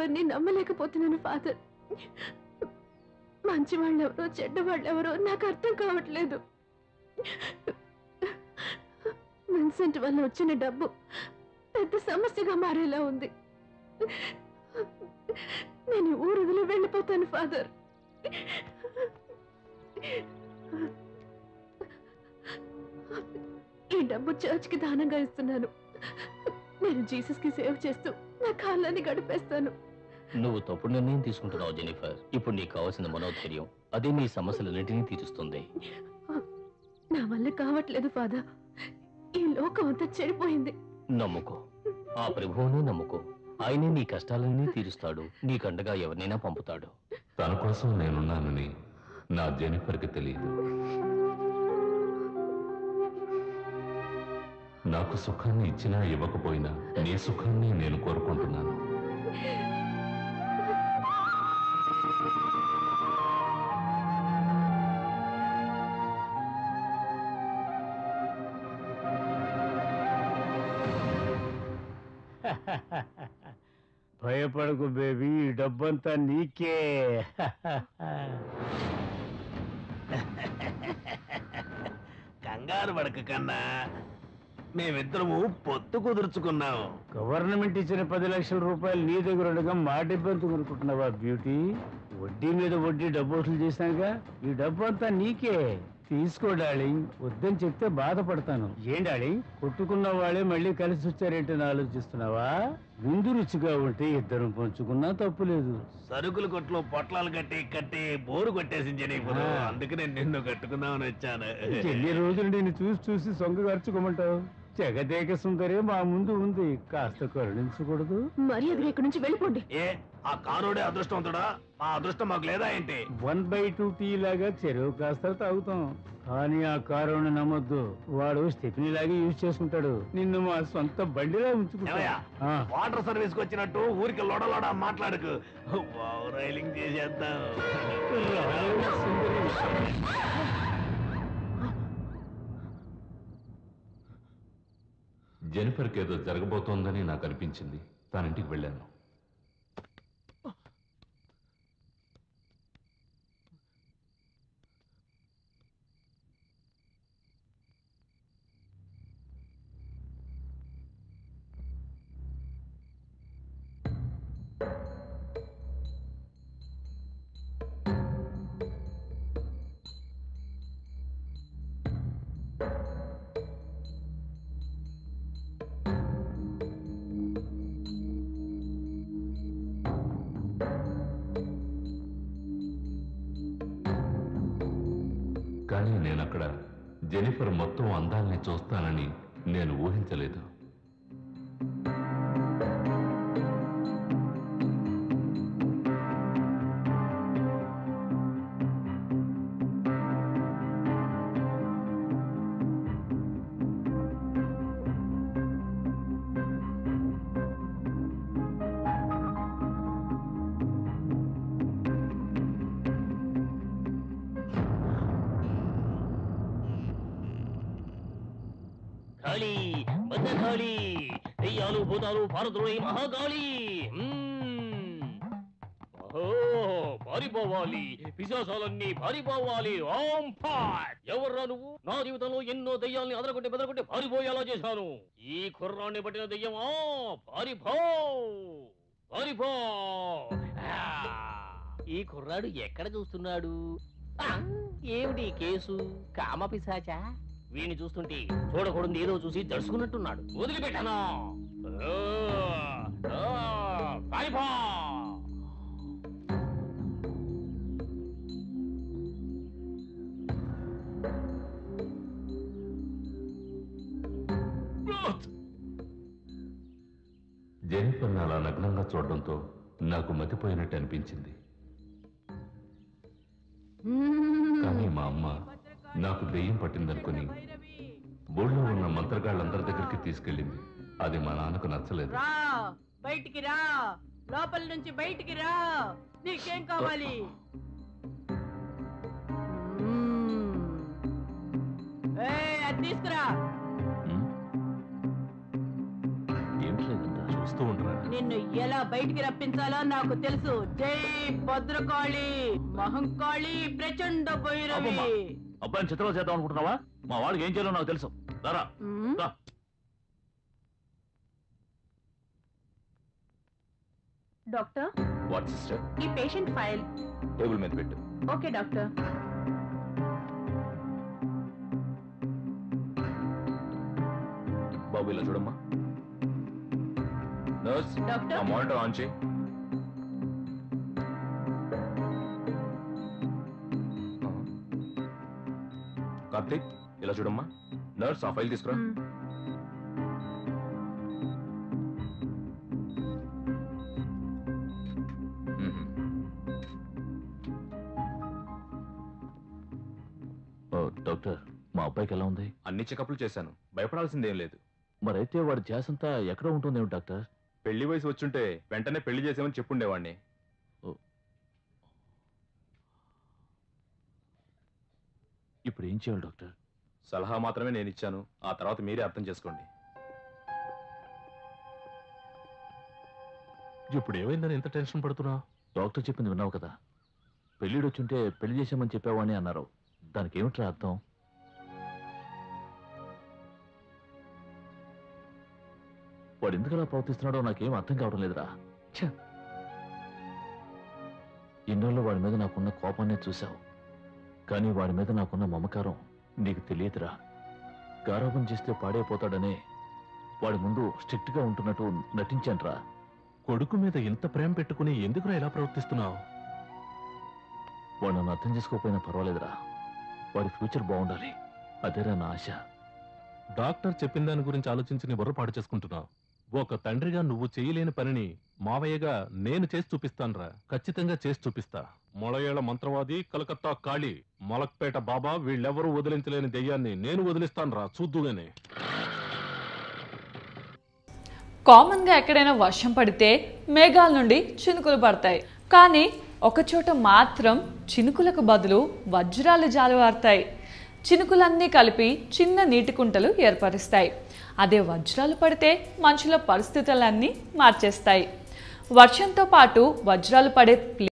ఎవరిని నమ్మలేకపోతున్నాను ఫాదర్ మంచి వాళ్ళెవరో చెడ్డ వాళ్ళెవరో నాకు అర్థం కావట్లేదు విన్సెంట్ వల్ల వచ్చిన డబ్బు పెద్ద సమస్యగా మారేలా ఉంది నేను ఈ ఊరు వదిలి వెళ్ళిపోతాను ఫాదర్ ఈ డబ్బు చర్చ్కి దానంగా ఇస్తున్నాను నేను జీసస్ కి సేవ్ చేస్తూ నా కాలాన్ని గడిపేస్తాను నువ్వు తప్పుడు నిర్ణయం తీసుకుంటున్నావు జెనిఫర్ ఇప్పుడు నీకు కావాల్సిన మనోధైర్యం అదే నీ సమస్యలన్నింటినీ తీరుస్తుంది నా వల్ల కావట్లేదు ఫాదర్ ఈ లోకం అంతా చెడిపోయింది నమ్ముకో ఆ ప్రభువునే నమ్ముకో ఆయనే నీ కష్టాలన్నీ తీరుస్తాడు నీకండగా ఎవరినైనా పంపుతాడు తన కోసం నేనున్నానని నా జెనిఫర్కి తెలియదు నాకు సుఖాన్ని ఇచ్చినా ఇవ్వకపోయినా నీ సుఖాన్ని నేను కోరుకుంటున్నాను భయపడకు బేబీ ఈ డబ్బంతా నీకే కంగారు పడక కన్నా మేమిద్దరము పొత్తు కుదుర్చుకున్నాం గవర్నమెంట్ ఇచ్చిన పది లక్షల రూపాయలు నీ దగ్గర ఉండగా మా డబ్బు కొనుక్కుంటున్నావా బ్యూటీ వడ్డీ మీద వడ్డీ డబ్బు వసూలు చేశానుగా ఈ డబ్బు అంతా నీకే తీసుకో డార్లింగ్ వద్దని చెప్తే బాధపడతాను ఏం డార్లింగ్ కొట్టుకున్న వాళ్ళే మళ్ళీ కలిసి వచ్చారేంటని ఆలోచిస్తున్నావా విందు రుచిగా ఉంటే ఇద్దరం పంచుకున్నా తప్పులేదు సరుకుల కొట్లో పొట్లాలు కట్టి కట్టి బోరు కొట్టేసింది ఇప్పుడు ఆ. అందుకనే నిన్ను కట్టుకుందామని వచ్చాను ఎన్ని రోజులు నేను చూసి చూసి సొంగ ఖర్చుకోమంటావు జగదేక సుందరే మా ముందు ఉంది కాస్త కరుణించకూడదు మర్యాదగా ఇక్కడి నుంచి వెళ్ళిపోండి ఏ ఆ కారోడే అదృష్టవంతుడా ఆ అదృష్టం మాకు లేదా ఏంటి వన్ బై టూ టీ లాగా చెరువు కాస్త తాగుతాం కానీ ఆ కారుని నమ్మొద్దు వాడు స్టెఫినీ లాగా యూజ్ చేసుకుంటాడు నిన్ను మా సొంత బండిలా ఉంచుకుంటా ఏమయ్యా? ఆ, వాటర్ సర్వీస్ కి వచ్చినట్టు ఊరికి లోడ లోడ మాట్లాడకు వావ్, రైలింగ్ చేసేద్దాం రాయల సుందరి. జెనిఫర్కి ఏదో జరగబోతోందని నాకు అనిపించింది తన ఇంటికి వెళ్ళాను కానీ నేనక్కడ జెనిఫర్ మొత్తం అందాల్ని చూస్తానని నేను ఊహించలేదు కాళీ భద్రకాళి దెయ్యాలు భూతాలు భారతుడు మహాకాళి మ్మ్. ఓహో పారిపోవాలి పిశాసాలన్నీ పారిపోవాలి ఓం ఫాట్ ఎవర్రా నువ్వు నా జీవితంలో ఎన్నో దెయ్యాల్ని అదరగొట్టి బెదరగొట్టి పారిపోయేలా చేశాను ఈ కుర్రాన్ని పట్టిన దెయ్యమా పారిపో పారిపో ఆ! ఈ కుర్రాడు ఎక్కడ చూస్తున్నాడు ఆ! ఏమిటి ఈ కేసు కామ పిశాచా వీణ్ణి చూస్తుంటే చూడకూడదు ఏదో చూసి దడుచుకున్నట్టున్నాడు వదిలిపెట్టాను ఆ! ఆ! పారిపో జెనిఫర్ని అలా నగ్నంగా చూడడంతో నాకు మతిపోయినట్టు అనిపించింది కానీ మా అమ్మ నాకు దెయ్యం పట్టిందనుకుని ఊళ్ళో ఉన్న మంత్రగాళ్ళందరి దగ్గరికి తీసుకెళ్ళింది అది మా నాన్నకు నచ్చలేదు రా బయటికి రా లోపల నుంచి బయటికి రా నీకేం కావాలి మ్మ్. ఏయ్, అది తీసుకురా ఏమిటి లేదంతా వస్తూ ఉండరా నిన్ను ఎలా బయటికి రప్పించాలో నాకు తెలుసు జై భద్రకాళి మహంకాళి ప్రచండ భైరవి అమ్మమ్మ. అబ్బాయిని చిత్రం చేద్దాం అనుకుంటున్నావా మా వాడికి ఏం చేయాలో నాకు తెలుసు రారా మ్మ్. రా. డాక్టర్ వాట్ సిస్టర్ ఈ పేషెంట్ ఫైల్ టేబుల్ మీద పెట్టు ఓకే డాక్టర్ బాబు ఇలా చూడమ్మా నర్స్ డాక్టర్ ఆ మానిటర్ ఆన్ చేయి కార్తీక్ ఇలా చూడమ్మా నర్స్ ఆ ఫైల్ తీసుకురా మ్మ్. మ్మ్. ఓ, డాక్టర్ మా అబ్బాయికి ఎలా ఉంది అన్ని చెకప్లు చేశాను భయపడాల్సిందేం లేదు మరైతే వాడి ధ్యాస అంతా ఎక్కడ ఉంటుందేమో డాక్టర్ పెళ్లి వయసు వచ్చుంటే వెంటనే పెళ్లి చేసామని చెప్పుండేవాడిని ఇప్పుడు ఏం చేయాలి డాక్టర్ సలహా మాత్రమే నేను ఇచ్చాను ఆ తర్వాత మీరే అర్థం చేసుకోండి ఇప్పుడు ఏమైందని ఎంత టెన్షన్ పడుతున్నా డాక్టర్ చెప్పింది విన్నావు కదా పెళ్ళిడు వచ్చుంటే పెళ్లి చేసామని చెప్పావని అన్నారు దానికి ఏమిట్రా అర్థం వాడు ఎందుకు అలా ప్రవర్తిస్తున్నాడో నాకేం అర్థం కావడం లేదురా ఛ! ఇన్నాళ్ళు వాడి మీద నాకున్న కోపాన్ని చూశావు కానీ వాడి మీద నాకున్న మమకారం నీకు తెలియదురా గారాబం చేస్తే పాడైపోతాడనే వాడి ముందు స్ట్రిక్ట్ గా ఉంటున్నట్టు నటించానురా కొడుకు మీద ఇంత ప్రేమ పెట్టుకుని ఎందుకురా ఇలా ప్రవర్తిస్తున్నావు వాడు నన్ను అర్థం చేసుకోకపోయినా పర్వాలేదురా వాడి ఫ్యూచర్ బాగుండాలి అదేరా నా ఆశ డాక్టర్ చెప్పిన దాని గురించి ఆలోచించి నీ బుర్ర పాడు చేసుకుంటున్నావు ఒక తండ్రిగా నువ్వు చేయలేని పనిని మావయ్యగా నేను చేసి చూపిస్తానురా ఖచ్చితంగా చేసి చూపిస్తా మొళయేళ్ల మంత్రవాది కలకత్తా కాళీ మలక్పేట బాబా వీళ్ళెవరూ వదిలించలేని దెయ్యాన్ని నేను వదిలిస్తానురా చూద్దుగానే కామన్గా ఎక్కడైనా వర్షం పడితే మేఘాల నుండి చినుకులు పడతాయి కానీ ఒకచోట మాత్రం చినుకులకు బదులు వజ్రాలు జాలువారుతాయి చినుకులన్నీ కలిపి చిన్న నీటి కుంటలు ఏర్పరుస్తాయి అదే వజ్రాలు పడితే మనుషుల పరిస్థితులన్నీ మార్చేస్తాయి వర్షంతో పాటు వజ్రాలు పడే